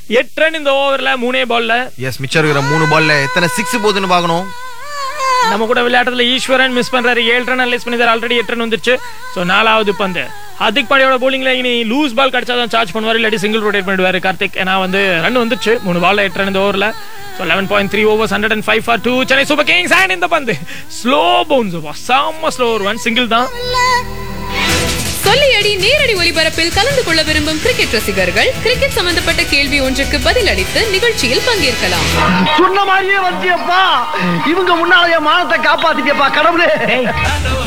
எட்டு ரன் இந்த ஓவர்ல மூணே பால்ல எஸ் மிச்சம் இருக்கிற மூணு பால்ல எத்தனை சிக்ஸ் போகுதுன்னு பார்க்கணும் நம்ம கூட விளையாட்டுல ஈஸ்வரன் மிஸ் பண்றாரு ஏழு ரன் அனலைஸ் பண்ணிதாரு ஆல்ரெடி எட்டு ரன் வந்துருச்சு ஸோ நாலாவது பந்து ஹார்திக் பாண்டியோட bowlingல இனி லூஸ் பால் கிடைச்சாதான் சார்ஜ் பண்ணுவார் இல்லாட்டி சிங்கிள் ரொட்டேட் பண்ணிடுவாரு கார்த்திக் ஏன்னா வந்து ரன் வந்துருச்சு மூணு பால்ல எட்டு ரன் இந்த ஓவர்ல so eleven point three overs hundred and five for two Chennai Super Kings and இந்த பந்து ஸ்லோ பவுன்ஸ் செம்ம ஸ்லோ ஒரு ஒன் சிங்கிள் தான் சொல்லியடி நேரடி ஒலிபரப்பில் கலந்து கொள்ள விரும்பும் கிரிக்கெட் ரசிகர்கள் கிரிக்கெட் சம்பந்தப்பட்ட கேள்வி ஒன்றுக்கு பதில் அளித்து நிகழ்ச்சியில் பங்கேற்கலாம் சொன்ன மாதிரியே வந்தியப்பா இவங்க முன்னால என் மானத்தை காப்பாத்திட்டியப்பா கடவுளே